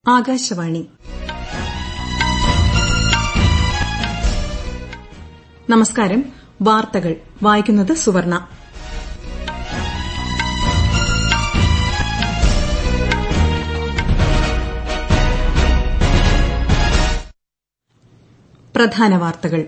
ആകാശവാണി നമസ്കാരം വാർത്തകൾ വായിക്കുന്നത് സുവർണ പ്രധാന വാർത്തകൾ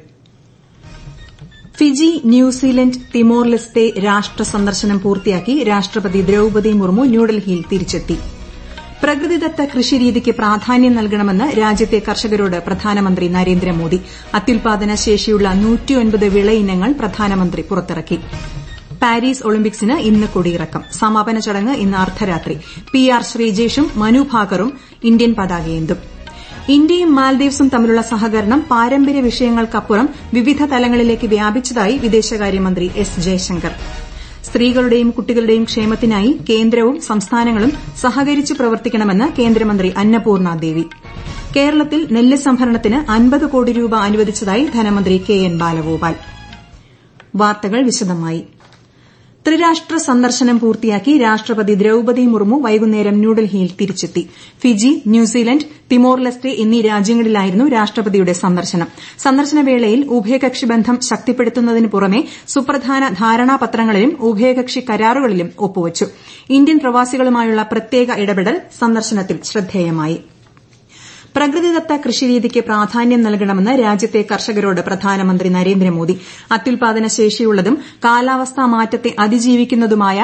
ഫിജി ന്യൂസിലന്റ് തിമോർ ലെസ്തെ രാഷ്ട്ര സന്ദർശനം പൂർത്തിയാക്കി രാഷ്ട്രപതി ദ്രൌപതി മുർമു ന്യൂഡൽഹിയിൽ തിരിച്ചെത്തി പ്രകൃതിദത്ത കൃഷിരീതിക്ക് പ്രാധാന്യം നൽകണമെന്ന് രാജ്യത്തെ കർഷകരോട് പ്രധാനമന്ത്രി നരേന്ദ്രമോദി അത്യുൽപാദന ശേഷിയുള്ള വിളയിനങ്ങൾ പ്രധാനമന്ത്രി പുറത്തിറക്കി പാരീസ് ഒളിമ്പിക്സിന് ഇന്ന് കൊടിയിറക്കം സമാപന ചടങ്ങ് ഇന്ന് അർദ്ധരാത്രി പി ആർ ശ്രീജേഷും മനു ഭാക്കറും ഇന്ത്യൻ പതാകയേന്തും ഇന്ത്യയും മാൽദീവ്സും തമ്മിലുള്ള സഹകരണം പാരമ്പര്യ വിഷയങ്ങൾക്കപ്പുറം വിവിധ തലങ്ങളിലേക്ക് വ്യാപിച്ചതായി വിദേശകാര്യമന്ത്രി എസ് ജയശങ്കർ സ്ത്രീകളുടെയും കുട്ടികളുടെയും ക്ഷേമത്തിനായി കേന്ദ്രവും സംസ്ഥാനങ്ങളും സഹകരിച്ച് പ്രവർത്തിക്കണമെന്ന് കേന്ദ്രമന്ത്രി അന്നപൂർണ ദേവി കേരളത്തിൽ നെല്ല് സംഭരണത്തിന് അൻപത് കോടി രൂപ അനുവദിച്ചതായി ധനമന്ത്രി കെ എൻ ബാലഗോപാൽ വാർത്തകൾ വിശദമായി ത്രിരാഷ്ട്ര സന്ദർശനം പൂർത്തിയാക്കി രാഷ്ട്രപതി ദ്രൌപതി മുർമു വൈകുന്നേരം ന്യൂഡൽഹിയിൽ തിരിച്ചെത്തി ഫിജി ന്യൂസിലന്റ് തിമോർ ലെസ്തെ എന്നീ രാജ്യങ്ങളിലായിരുന്നു രാഷ്ട്രപതിയുടെ സന്ദർശനം സന്ദർശനവേളയിൽ ഉഭയകക്ഷി ബന്ധം ശക്തിപ്പെടുത്തുന്നതിന് പുറമെ സുപ്രധാന ധാരണാപത്രങ്ങളിലും ഉഭയകക്ഷി കരാറുകളിലും ഒപ്പുവച്ചു ഇന്ത്യൻ പ്രവാസികളുമായുള്ള പ്രത്യേക ഇടപെടൽ സന്ദർശനത്തിൽ ശ്രദ്ധേയമായി പ്രകൃതിദത്ത കൃഷിരീതിക്ക് പ്രാധാന്യം നൽകണമെന്ന് രാജ്യത്തെ കർഷകരോട് പ്രധാനമന്ത്രി നരേന്ദ്രമോദി അത്യുൽപാദന ശേഷിയുള്ളതും കാലാവസ്ഥാ മാറ്റത്തെ അതിജീവിക്കുന്നതുമായ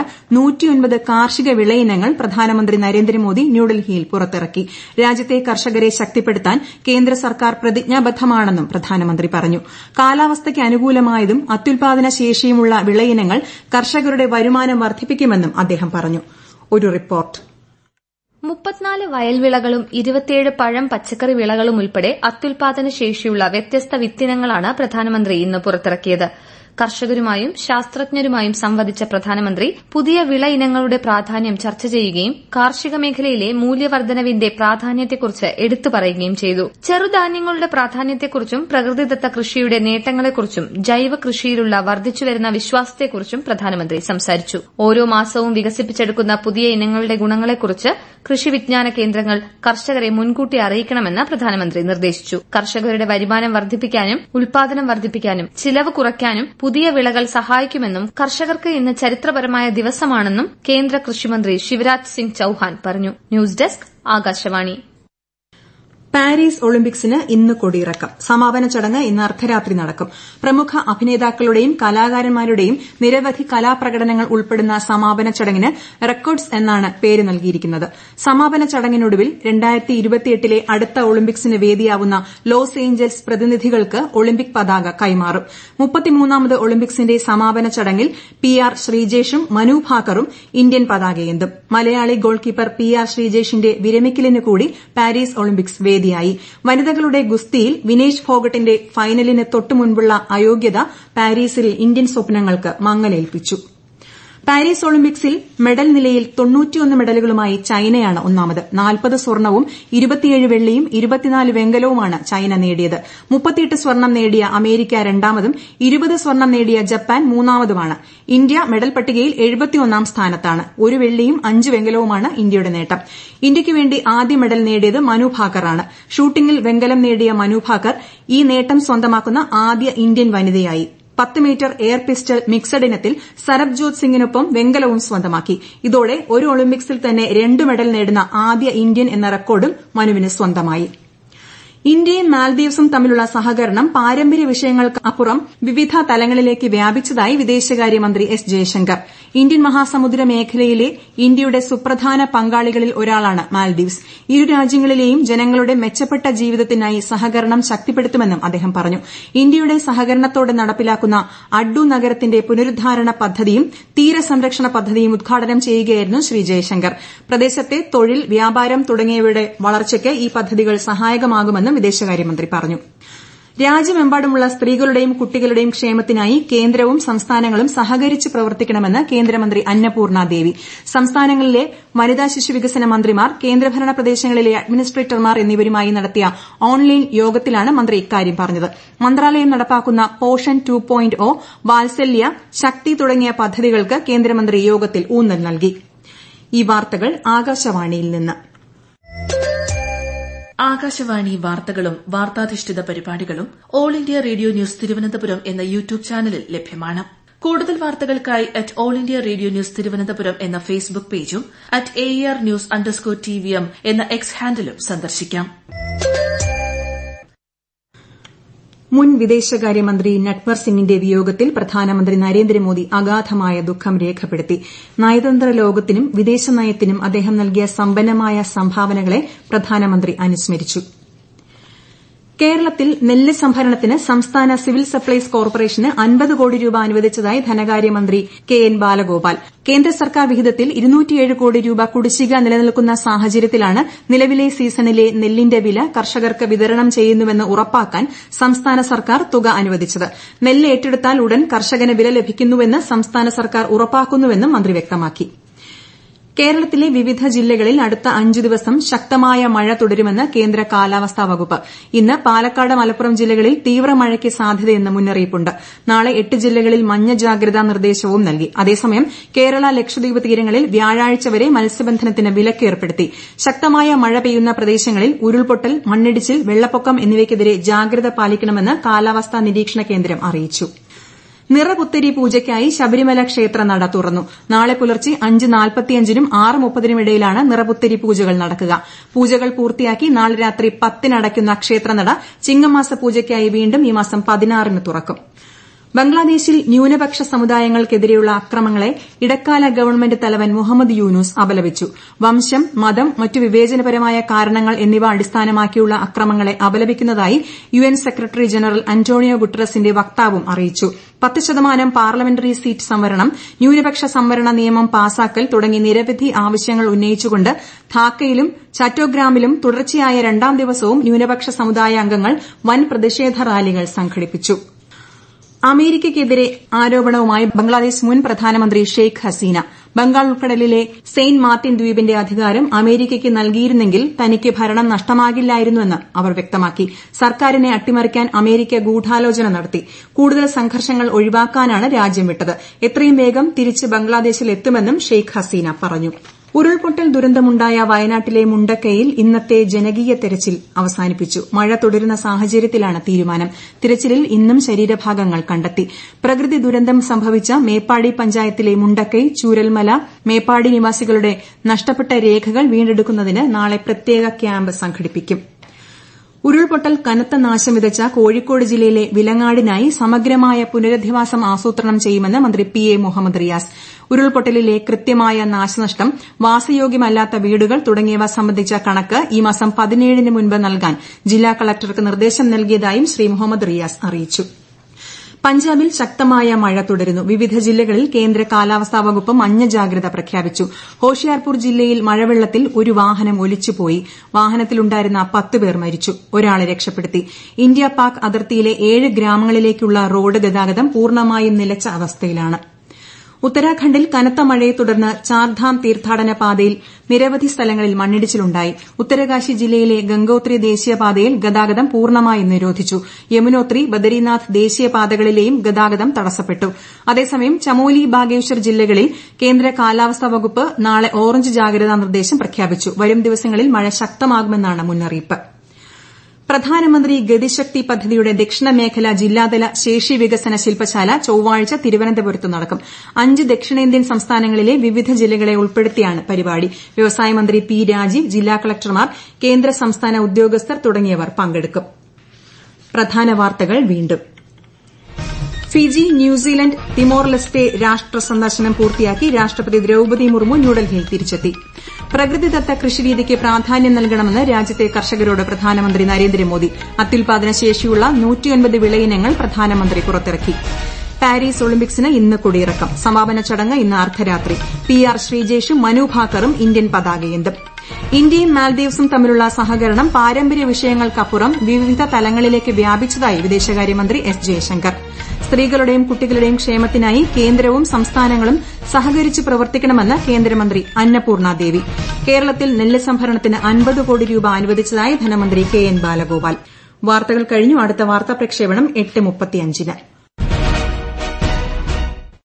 കാർഷിക വിളയിനങ്ങൾ പ്രധാനമന്ത്രി നരേന്ദ്രമോദി ന്യൂഡൽഹിയിൽ പുറത്തിറക്കി രാജ്യത്തെ കർഷകരെ ശക്തിപ്പെടുത്താൻ കേന്ദ്ര സർക്കാർ പ്രതിജ്ഞാബദ്ധമാണെന്നും പ്രധാനമന്ത്രി പറഞ്ഞു കാലാവസ്ഥയ്ക്ക് അനുകൂലമായതും അത്യുൽപാദന ശേഷിയുമുള്ള വിളയിനങ്ങൾ കർഷകരുടെ വരുമാനം വർദ്ധിപ്പിക്കുമെന്നും അദ്ദേഹം പറഞ്ഞു ഒരു റിപ്പോർട്ട് മുപ്പത്തിനാല് വയൽവിളകളും ഇരുപത്തിയേഴ് പഴം പച്ചക്കറി വിളകളും ഉൾപ്പെടെ അത്യുൽപാദന ശേഷിയുള്ള വ്യത്യസ്ത വിത്തിനങ്ങളാണ് പ്രധാനമന്ത്രി ഇന്ന് പുറത്തിറക്കിയത് കർഷകരുമായും ശാസ്ത്രജ്ഞരുമായും സംവദിച്ച പ്രധാനമന്ത്രി പുതിയ വിള ഇനങ്ങളുടെ പ്രാധാന്യം ചർച്ച ചെയ്യുകയും കാർഷിക മേഖലയിലെ മൂല്യവർദ്ധനവിന്റെ പ്രാധാന്യത്തെക്കുറിച്ച് എടുത്തു പറയുകയും ചെയ്തു ചെറുധാന്യങ്ങളുടെ പ്രാധാന്യത്തെക്കുറിച്ചും പ്രകൃതിദത്ത കൃഷിയുടെ നേട്ടങ്ങളെക്കുറിച്ചും ജൈവ കൃഷിയിലുള്ള വർദ്ധിച്ചുവരുന്ന വിശ്വാസത്തെക്കുറിച്ചും പ്രധാനമന്ത്രി സംസാരിച്ചു ഓരോ മാസവും വികസിപ്പിച്ചെടുക്കുന്ന പുതിയ ഇനങ്ങളുടെ ഗുണങ്ങളെക്കുറിച്ച് കൃഷി വിജ്ഞാന കേന്ദ്രങ്ങൾ കർഷകരെ മുൻകൂട്ടി അറിയിക്കണമെന്ന് പ്രധാനമന്ത്രി നിർദ്ദേശിച്ചു കർഷകരുടെ വരുമാനം വർദ്ധിപ്പിക്കാനും ഉൽപാദനം വർദ്ധിപ്പിക്കാനും ചിലവ് കുറയ്ക്കാനും പുതിയ വിളകൾ സഹായിക്കുമെന്നും കർഷകർക്ക് ഇന്ന് ചരിത്രപരമായ ദിവസമാണെന്നും കേന്ദ്ര കൃഷിമന്ത്രി ശിവരാജ് സിംഗ് ചൌഹാൻ പറഞ്ഞു ന്യൂസ് ഡെസ്ക് ആകാശവാണി പാരീസ് ഒളിമ്പിക്സിന് ഇന്ന് കൊടിയിറക്കം സമാപന ചടങ്ങ് ഇന്ന് അർദ്ധരാത്രി നടക്കും പ്രമുഖ അഭിനേതാക്കളുടെയും കലാകാരന്മാരുടെയും നിരവധി കലാപ്രകടനങ്ങൾ ഉൾപ്പെടുന്ന സമാപന ചടങ്ങിന് റെക്കോർഡ്സ് എന്നാണ് പേര് നൽകിയിരിക്കുന്നത് സമാപന ചടങ്ങിനൊടുവിൽ ലെ അടുത്ത ഒളിമ്പിക്സിന് വേദിയാവുന്ന ലോസ് ഏഞ്ചൽസ് പ്രതിനിധികൾക്ക് ഒളിമ്പിക് പതാക കൈമാറും മുപ്പത്തിമൂന്നാമത് ഒളിമ്പിക്സിന്റെ സമാപന ചടങ്ങിൽ പി ആർ ശ്രീജേഷും മനു ഭാക്കറും ഇന്ത്യൻ പതാകയേന്തും Malayali goalkeeper P R ശ്രീജേഷിന്റെ വിരമിക്കലിന് കൂടി പാരീസ് ഒളിമ്പിക്സ് വേദിയായി വനിതകളുടെ ഗുസ്തിയിൽ വിനേഷ് ഫോഗട്ടിന്റെ ഫൈനലിന് തൊട്ടുമുൻപുള്ള അയോഗ്യത പാരീസിൽ ഇന്ത്യൻ സ്വപ്നങ്ങൾക്ക് മങ്ങലേൽപ്പിച്ചു പാരീസ് ഒളിമ്പിക്സിൽ മെഡൽ നിലയിൽ മെഡലുകളുമായി ചൈനയാണ് ഒന്നാമത് നാൽപ്പത് സ്വർണവും ഇരുപത്തിയേഴ് വെള്ളിയും ഇരുപത്തിനാല് വെങ്കലവുമാണ് ചൈന നേടിയത് മുപ്പത്തിയെട്ട് സ്വർണം നേടിയ അമേരിക്ക രണ്ടാമതും ഇരുപത് സ്വർണം നേടിയ ജപ്പാൻ മൂന്നാമതുമാണ് ഇന്ത്യ മെഡൽ പട്ടികയിൽ എഴുപത്തിയൊന്നാം സ്ഥാനത്താണ് ഒരു വെള്ളിയും അഞ്ച് വെങ്കലവുമാണ് ഇന്ത്യയുടെ നേട്ടം ഇന്ത്യയ്ക്ക് വേണ്ടി ആദ്യ മെഡൽ നേടിയത് മനു ഭാക്കറാണ് ഷൂട്ടിംഗിൽ വെങ്കലം നേടിയ മനു ഭാക്കർ ഈ നേട്ടം സ്വന്തമാക്കുന്ന ആദ്യ ഇന്ത്യൻ വനിതയായി പത്ത് മീറ്റർ എയർ പിസ്റ്റൾ മിക്സഡ് ഇനത്തിൽ സരബ്ജോത് സിംഗിനൊപ്പം വെങ്കലവും സ്വന്തമാക്കി ഇതോടെ ഒരു ഒളിമ്പിക്സിൽ തന്നെ രണ്ട് മെഡൽ നേടുന്ന ആദ്യ ഇന്ത്യൻ എന്ന റെക്കോർഡും മനുവിന് സ്വന്തമായി ഇന്ത്യയും മാൽദീവ്സും തമ്മിലുള്ള സഹകരണം പാരമ്പര്യ വിഷയങ്ങൾക്ക് അപ്പുറം വിവിധ തലങ്ങളിലേക്ക് വ്യാപിച്ചതായി വിദേശകാര്യമന്ത്രി എസ് ജയശങ്കർ ഇന്ത്യൻ മഹാസമുദ്ര മേഖലയിലെ ഇന്ത്യയുടെ സുപ്രധാന പങ്കാളികളിൽ ഒരാളാണ് മാൽദീവ്സ് ഇരു രാജ്യങ്ങളിലെയും ജനങ്ങളുടെ മെച്ചപ്പെട്ട ജീവിതത്തിനായി സഹകരണം ശക്തിപ്പെടുത്തുമെന്നും അദ്ദേഹം പറഞ്ഞു ഇന്ത്യയുടെ സഹകരണത്തോടെ നടപ്പിലാക്കുന്ന അഡ്ഡു നഗരത്തിന്റെ പുനരുദ്ധാരണ പദ്ധതിയും തീരസംരക്ഷണ പദ്ധതിയും ഉദ്ഘാടനം ചെയ്യുകയായിരുന്നു ശ്രീ ജയശങ്കർ പ്രദേശത്തെ തൊഴിൽ വ്യാപാരം തുടങ്ങിയവയുടെ വളർച്ചയ്ക്ക് ഈ പദ്ധതികൾ സഹായകമാകുമെന്നും വിദേശകാര്യമന്ത്രി പറഞ്ഞു രാജ്യമെമ്പാടുമുള്ള സ്ത്രീകളുടെയും കുട്ടികളുടെയും ക്ഷേമത്തിനായി കേന്ദ്രവും സംസ്ഥാനങ്ങളും സഹകരിച്ച് പ്രവർത്തിക്കണമെന്ന് കേന്ദ്രമന്ത്രി അന്നപൂർണ ദേവി സംസ്ഥാനങ്ങളിലെ വനിതാ ശിശു വികസന മന്ത്രിമാർ കേന്ദ്രഭരണ പ്രദേശങ്ങളിലെ അഡ്മിനിസ്ട്രേറ്റർമാർ എന്നിവരുമായി നടത്തിയ ഓൺലൈൻ യോഗത്തിലാണ് മന്ത്രി ഇക്കാര്യം പറഞ്ഞത് മന്ത്രാലയം നടപ്പാക്കുന്ന പോഷൻ ടു പോയിന്റ് ഒ വാത്സല്യ ശക്തി തുടങ്ങിയ പദ്ധതികൾക്ക് കേന്ദ്രമന്ത്രി യോഗത്തിൽ ഊന്നൽ നൽകി ഈ വാർത്തകൾ ആകാശവാണിയിൽ നിന്ന് ആകാശവാണി വാർത്തകളും വാർത്താധിഷ്ഠിത പരിപാടികളും All India Radio News Thiruvananthapuram എന്ന യൂട്യൂബ് ചാനലിൽ ലഭ്യമാണ് കൂടുതൽ വാർത്തകൾക്കായി at All India Radio News Thiruvananthapuram എന്ന ഫേസ്ബുക്ക് പേജും at A R news underscore T V M എന്ന എക്സ് ഹാൻഡിലും സന്ദർശിക്കാം മുൻ വിദേശകാര്യമന്ത്രി നട്വർ സിംഗിന്റെ വിയോഗത്തിൽ പ്രധാനമന്ത്രി നരേന്ദ്രമോദി അഗാധമായ ദുഃഖം രേഖപ്പെടുത്തി നയതന്ത്ര ലോകത്തിനും വിദേശനയത്തിനും അദ്ദേഹം നൽകിയ സമ്പന്നമായ സംഭാവനകളെ പ്രധാനമന്ത്രി അനുസ്മരിച്ചു കേരളത്തിൽ നെല്ല് സംഭരണത്തിന് സംസ്ഥാന സിവിൽ സപ്ലൈസ് കോർപ്പറേഷന് അൻപത് കോടി രൂപ അനുവദിച്ചതായി ധനകാര്യമന്ത്രി കെ എൻ ബാലഗോപാൽ കേന്ദ്ര സർക്കാർ വിഹിതത്തിൽ കോടി രൂപ കുടിശ്ശിക നിലനിൽക്കുന്ന സാഹചര്യത്തിലാണ് നിലവിലെ സീസണിലെ നെല്ലിന്റെ വില കർഷകർക്ക് വിതരണം ചെയ്യുന്നുവെന്ന് ഉറപ്പാക്കാൻ സംസ്ഥാന സർക്കാർ തുക അനുവദിച്ചത് നെല്ല് ഏറ്റെടുത്താൽ ഉടൻ കർഷകന് വില ലഭിക്കുന്നുവെന്ന് സംസ്ഥാന സർക്കാർ ഉറപ്പാക്കുന്നുവെന്നും മന്ത്രി വ്യക്തമാക്കി കേരളത്തിലെ വിവിധ ജില്ലകളിൽ അടുത്ത അഞ്ചു ദിവസം ശക്തമായ മഴ തുടരുമെന്ന് കേന്ദ്ര കാലാവസ്ഥാ വകുപ്പ് ഇന്ന് പാലക്കാട് മലപ്പുറം ജില്ലകളിൽ തീവ്ര മഴയ്ക്ക് സാധ്യതയെന്ന് മുന്നറിയിപ്പുണ്ട് നാളെ എട്ട് ജില്ലകളിൽ മഞ്ഞ ജാഗ്രതാ നിർദ്ദേശവും നൽകി അതേസമയം കേരള ലക്ഷദ്വീപ് തീരങ്ങളിൽ വ്യാഴാഴ്ച വരെ മത്സ്യബന്ധനത്തിന് വിലക്ക് ഏർപ്പെടുത്തി ശക്തമായ മഴ പെയ്യുന്ന പ്രദേശങ്ങളിൽ ഉരുൾപൊട്ടൽ മണ്ണിടിച്ചിൽ വെള്ളപ്പൊക്കം എന്നിവയ്ക്കെതിരെ ജാഗ്രത പാലിക്കണമെന്ന് കാലാവസ്ഥാ നിരീക്ഷണ കേന്ദ്രം അറിയിച്ചു നിറപുത്തരി പൂജയ്ക്കായി ശബരിമല ക്ഷേത്ര നട തുറന്നു നാളെ പുലർച്ചെ അഞ്ച് നാൽപ്പത്തിയഞ്ചിനും ആറ് മുപ്പതിനും ഇടയിലാണ് നിറപുത്തരി പൂജകൾ നടക്കുക പൂജകൾ പൂർത്തിയാക്കി നാളെ രാത്രി പത്തിന് അടയ്ക്കുന്ന ക്ഷേത്രനട ചിങ്ങമാസ പൂജയ്ക്കായി വീണ്ടും ഈ മാസം പതിനാറിന് തുറക്കും ബംഗ്ലാദേശിൽ ന്യൂനപക്ഷ സമുദായങ്ങൾക്കെതിരെയുള്ള അക്രമങ്ങളെ ഇടക്കാല ഗവൺമെന്റ് തലവൻ മുഹമ്മദ് യൂനുസ് അപലപിച്ചു വംശം മതം മറ്റു വിവേചനപരമായ കാരണങ്ങൾ എന്നിവ അടിസ്ഥാനമാക്കിയുള്ള അക്രമങ്ങളെ അപലപിക്കുന്നതായി യുഎൻ സെക്രട്ടറി ജനറൽ അന്റോണിയോ ഗുട്ടറസിന്റെ വക്താവും അറിയിച്ചു പത്ത് ശതമാനം പാർലമെന്ററി സീറ്റ് സംവരണം ന്യൂനപക്ഷ സംവരണ നിയമം പാസാക്കൽ തുടങ്ങി നിരവധി ആവശ്യങ്ങൾ ഉന്നയിച്ചുകൊണ്ട് ധാക്കയിലും ചറ്റോഗ്രാമിലും തുടർച്ചയായ രണ്ടാം ദിവസവും ന്യൂനപക്ഷ സമുദായ അംഗങ്ങൾ വൻ പ്രതിഷേധ റാലികൾ സംഘടിപ്പിച്ചു അമേരിക്കയ്ക്കെതിരെ ആരോപണവുമായി ബംഗ്ലാദേശ് മുൻ പ്രധാനമന്ത്രി ഷെയ്ഖ് ഹസീന ബംഗാൾ ഉൾക്കടലിലെ സെയിന്റ് മാർട്ടിൻ ദ്വീപിന്റെ അധികാരം അമേരിക്കയ്ക്ക് നൽകിയിരുന്നെങ്കിൽ തനിക്ക് ഭരണം നഷ്ടമാകില്ലായിരുന്നുവെന്ന് അവർ വ്യക്തമാക്കി സർക്കാരിനെ അട്ടിമറിക്കാൻ അമേരിക്ക ഗൂഢാലോചന നടത്തി കൂടുതൽ സംഘർഷങ്ങൾ ഒഴിവാക്കാനാണ് രാജ്യം വിട്ടത് എത്രയും വേഗം തിരിച്ച് ബംഗ്ലാദേശിൽ എത്തുമെന്നും ഷെയ്ഖ് ഹസീന പറഞ്ഞു ഉരുൾപൊട്ടൽ ദുരന്തമുണ്ടായ വയനാട്ടിലെ മുണ്ടക്കയിൽ ഇന്നത്തെ ജനകീയ തെരച്ചിൽ അവസാനിപ്പിച്ചു മഴ തുടരുന്ന സാഹചര്യത്തിലാണ് തീരുമാനം തിരച്ചിലിൽ ഇന്നും ശരീരഭാഗങ്ങൾ കണ്ടെത്തി പ്രകൃതി ദുരന്തം സംഭവിച്ച മേപ്പാടി പഞ്ചായത്തിലെ മുണ്ടക്കൈ ചൂരൽമല മേപ്പാടി നിവാസികളുടെ നഷ്ടപ്പെട്ട രേഖകൾ വീണ്ടെടുക്കുന്നതിന് നാളെ പ്രത്യേക ക്യാമ്പ് സംഘടിപ്പിക്കും ഉരുൾപൊട്ടൽ കനത്ത നാശം വിതച്ച കോഴിക്കോട് ജില്ലയിലെ വിലങ്ങാടിനായി സമഗ്രമായ പുനരധിവാസം ആസൂത്രണം ചെയ്യുമെന്ന് മന്ത്രി പി എ മുഹമ്മദ് റിയാസ് ഉരുൾപൊട്ടലിലെ കൃത്യമായ നാശനഷ്ടം വാസയോഗ്യമല്ലാത്ത വീടുകൾ തുടങ്ങിയവ സംബന്ധിച്ച കണക്ക് ഈ മാസം പതിനേഴിന് മുൻപ് നൽകാൻ ജില്ലാ കളക്ടർക്ക് നിർദ്ദേശം നൽകിയതായും ശ്രീ മുഹമ്മദ് റിയാസ് അറിയിച്ചു പഞ്ചാബിൽ ശക്തമായ മഴ തുടരുന്നു വിവിധ ജില്ലകളിൽ കേന്ദ്ര കാലാവസ്ഥാ വകുപ്പ് മഞ്ഞ ജാഗ്രത പ്രഖ്യാപിച്ചു ഹോഷിയാർപൂർ ജില്ലയിൽ മഴവെള്ളത്തിൽ ഒരു വാഹനം ഒലിച്ചുപോയി വാഹനത്തിലുണ്ടായിരുന്ന പത്ത് പേർ മരിച്ചു ഒരാളെ രക്ഷപ്പെടുത്തി ഇന്ത്യ പാക് അതിർത്തിയിലെ ഏഴ് ഗ്രാമങ്ങളിലേക്കുള്ള റോഡ് ഗതാഗതം പൂർണ്ണമായും നിലച്ച അവസ്ഥയിലാണ് ഉത്തരാഖണ്ഡിൽ കനത്ത മഴയെ തുടർന്ന് ചാർധാം തീർത്ഥാടന പാതയിൽ നിരവധി സ്ഥലങ്ങളിൽ മണ്ണിടിച്ചിലുണ്ടായി ഉത്തരകാശി ജില്ലയിലെ ഗംഗോത്രി ദേശീയപാതയിൽ ഗതാഗതം പൂർണ്ണമായും നിരോധിച്ചു യമുനോത്രി ബദരിനാഥ് ദേശീയപാതകളിലെയും ഗതാഗതം തടസ്സപ്പെട്ടു അതേസമയം ചമോലി ബാഗേശ്വർ ജില്ലകളിൽ കേന്ദ്ര കാലാവസ്ഥാ വകുപ്പ് നാളെ ഓറഞ്ച് ജാഗ്രതാ നിർദ്ദേശം പ്രഖ്യാപിച്ചു വരും ദിവസങ്ങളിൽ മഴ ശക്തമാകുമെന്നാണ് മുന്നറിയിപ്പ് പ്രധാനമന്ത്രി ഗതിശക്തി പദ്ധതിയുടെ ദക്ഷിണ മേഖല ജില്ലാതല ശേഷി വികസന ശില്പശാല ചൊവ്വാഴ്ച തിരുവനന്തപുരത്ത് നടക്കും അഞ്ച് ദക്ഷിണേന്ത്യൻ സംസ്ഥാനങ്ങളിലെ വിവിധ ജില്ലകളെ ഉൾപ്പെടുത്തിയാണ് പരിപാടി വ്യവസായ മന്ത്രി പി രാജീവ് ജില്ലാ കളക്ടർമാർ കേന്ദ്ര സംസ്ഥാന ഉദ്യോഗസ്ഥർ തുടങ്ങിയവർ പങ്കെടുക്കും പ്രധാന വാർത്തകൾ വീണ്ടും ഫിജി ന്യൂസിലൻഡ് തിമോർ ലെസ്തെ രാഷ്ട്ര സന്ദർശനം പൂർത്തിയാക്കി രാഷ്ട്രപതി ദ്രൌപതി മുർമു ന്യൂഡൽഹിയിൽ തിരിച്ചെത്തി പ്രകൃതിദത്ത കൃഷിരീതിക്ക് പ്രാധാന്യം നൽകണമെന്ന് രാജ്യത്തെ കർഷകരോട് പ്രധാനമന്ത്രി നരേന്ദ്രമോദി അത്യുൽപാദന ശേഷിയുള്ള വിളയിനങ്ങൾ പ്രധാനമന്ത്രി പുറത്തിറക്കി പാരീസ് ഒളിമ്പിക്സിന് ഇന്ന് കൊടിയിറക്കം സമാപന ചടങ്ങ് ഇന്ന് അർദ്ധരാത്രി പി ആർ ശ്രീജേഷും മനു ഭാക്കറും ഇന്ത്യൻ പതാകയേന്തും ഇന്ത്യയും മാൽദീവ്സും തമ്മിലുള്ള സഹകരണം പാരമ്പര്യ വിഷയങ്ങൾക്കപ്പുറം വിവിധ തലങ്ങളിലേക്ക് വ്യാപിച്ചതായി വിദേശകാര്യമന്ത്രി എസ് ജയശങ്കർ സ്ത്രീകളുടെയും കുട്ടികളുടെയും ക്ഷേമത്തിനായി കേന്ദ്രവും സംസ്ഥാനങ്ങളും സഹകരിച്ച് പ്രവർത്തിക്കണമെന്ന് കേന്ദ്രമന്ത്രി അന്നപൂർണ ദേവി കേരളത്തിൽ നെല്ല് സംഭരണത്തിന് അൻപത് കോടി രൂപ അനുവദിച്ചതായി ധനമന്ത്രി കെ എൻ ബാലഗോപാൽ വാർത്തകൾ കഴിഞ്ഞു അടുത്ത വാർത്താ പ്രക്ഷേപണം എട്ട് മുപ്പത്തിയഞ്ചിന്